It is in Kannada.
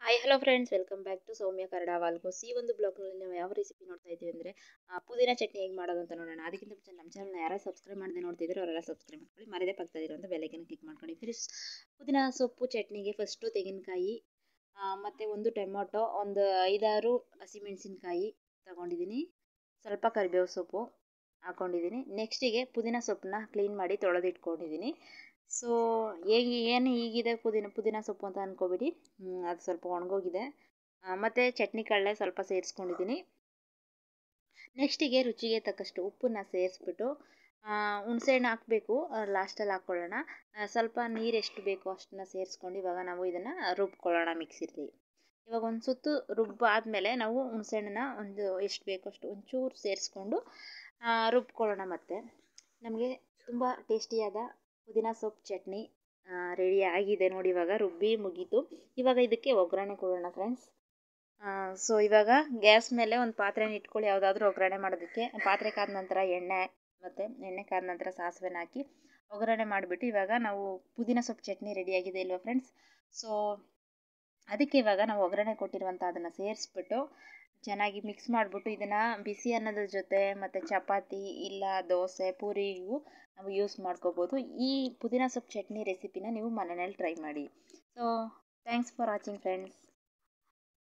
hi hello friends welcome back to Soumya Kannada vlogs ಈ ಒಂದು ಬ್ಲಾಗ್ನಲ್ಲಿ ನಾವು ಯಾವ ರೆಸಿಪಿ ನೋಡ್ತಾ ಇದ್ದೀವಿ ಅಂದರೆ ಪುದೀನ ಚಟ್ನಿ ಹೇಗೆ ಮಾಡೋದು ಅಂತ ನೋಡೋಣ ಅದಕ್ಕಿಂತ ಮುಂಚೆ ನಮ್ಮ ಚಾನಲ್ನ ಯಾರು ಸಬ್ಸ್ಕ್ರೈಬ್ ಮಾಡದೆ ನೋಡ್ತಿದ್ರೆ ಅವರೆಲ್ಲ ಸಬ್ಸ್ಕ್ರೈಬ್ ಮಾಡ್ಕೊಳ್ಳಿ ಮರದೇ ಪಕ್ಕದಲ್ಲಿರುವಂಥ ಬೆಲ್ಲೈಕನ್ ಕ್ಲಿಕ್ ಮಾಡ್ಕೊಳ್ಳಿ ಫ್ರೆಂಡ್ಸ್ ಪುದೀನ ಸೊಪ್ಪು ಚಟ್ನಿಗೆ ಫಸ್ಟು ತೆಂಗಿನಕಾಯಿ ಮತ್ತು ಒಂದು ಟೊಮೊಟೊ ಒಂದು ಐದಾರು ಹಸಿಮೆಣಸಿನ್ಕಾಯಿ ತಗೊಂಡಿದ್ದೀನಿ ಸ್ವಲ್ಪ ಕರಿಬೇವು ಸೊಪ್ಪು ಹಾಕ್ಕೊಂಡಿದ್ದೀನಿ ನೆಕ್ಸ್ಟಿಗೆ ಪುದೀನ ಸೊಪ್ಪನ್ನ ಕ್ಲೀನ್ ಮಾಡಿ ತೊಳೆದಿಟ್ಕೊಂಡಿದ್ದೀನಿ ಸೊ ಹೇಗೆ ಏನು ಹೀಗಿದೆ ಪುದೀನ ಪುದೀನ ಸೊಪ್ಪು ಅಂತ ಅಂದ್ಕೊಬಿಡಿ ಅದು ಸ್ವಲ್ಪ ಒಣಗೋಗಿದೆ ಮತ್ತು ಚಟ್ನಿ ಕಡಲೆ ಸ್ವಲ್ಪ ಸೇರಿಸ್ಕೊಂಡಿದ್ದೀನಿ ನೆಕ್ಸ್ಟಿಗೆ ರುಚಿಗೆ ತಕ್ಕಷ್ಟು ಉಪ್ಪನ್ನ ಸೇರಿಸ್ಬಿಟ್ಟು ಹುಣಸೆಹಣ್ಣು ಹಾಕಬೇಕು ಲಾಸ್ಟಲ್ಲಿ ಹಾಕ್ಕೊಳ್ಳೋಣ ಸ್ವಲ್ಪ ನೀರು ಎಷ್ಟು ಬೇಕೋ ಅಷ್ಟನ್ನ ಸೇರಿಸ್ಕೊಂಡು ಇವಾಗ ನಾವು ಇದನ್ನು ರುಬ್ಕೊಳ್ಳೋಣ ಮಿಕ್ಸಿಲಿ ಇವಾಗ ಒಂದು ಸುತ್ತು ರುಬ್ಬಾದಮೇಲೆ ನಾವು ಹುಣಸೆಹಣ್ಣನ್ನ ಒಂದು ಎಷ್ಟು ಬೇಕೋ ಅಷ್ಟು ಒಂಚೂರು ಸೇರಿಸ್ಕೊಂಡು ರುಬ್ಕೊಳ್ಳೋಣ ಮತ್ತು ನಮಗೆ ತುಂಬ ಟೇಸ್ಟಿಯಾದ ಪುದೀನ ಸೊಪ್ಪು ಚಟ್ನಿ ರೆಡಿ ಆಗಿದೆ ನೋಡಿ ಇವಾಗ ರುಬ್ಬಿ ಮುಗೀತು ಇವಾಗ ಇದಕ್ಕೆ ಒಗ್ಗರಣೆ ಕೊಡೋಣ ಫ್ರೆಂಡ್ಸ್ ಸೊ ಇವಾಗ ಗ್ಯಾಸ್ ಮೇಲೆ ಒಂದು ಪಾತ್ರೆನ ಇಟ್ಕೊಳ್ಳಿ ಯಾವುದಾದ್ರೂ ಒಗ್ಗರಣೆ ಮಾಡೋದಕ್ಕೆ ಪಾತ್ರೆ ಕಾದ ನಂತರ ಎಣ್ಣೆ ಮತ್ತು ಎಣ್ಣೆ ಕಾದ ನಂತರ ಸಾಸಿವೆನ ಹಾಕಿ ಒಗ್ಗರಣೆ ಮಾಡಿಬಿಟ್ಟು ಇವಾಗ ನಾವು ಪುದೀನ ಸೊಪ್ಪು ಚಟ್ನಿ ರೆಡಿಯಾಗಿದೆ ಇಲ್ವಾ ಫ್ರೆಂಡ್ಸ್ ಸೊ ಅದಕ್ಕೆ ಇವಾಗ ನಾವು ಒಗ್ಗರಣೆ ಕೊಟ್ಟಿರುವಂಥ ಅದನ್ನು ಸೇರಿಸ್ಬಿಟ್ಟು ಚೆನ್ನಾಗಿ ಮಿಕ್ಸ್ ಮಾಡಿಬಿಟ್ಟು ಇದನ್ನು ಬಿಸಿ ಅನ್ನದ ಜೊತೆ ಮತ್ತು ಚಪಾತಿ ಇಲ್ಲ ದೋಸೆ ಪೂರಿಗೂ ನಾವು ಯೂಸ್ ಮಾಡ್ಕೋಬೋದು ಈ ಪುದೀನ ಸೊಪ್ಪು ಚಟ್ನಿ ರೆಸಿಪಿನ ನೀವು ಮನೆಯಲ್ಲಿ ಟ್ರೈ ಮಾಡಿ so thanks for watching friends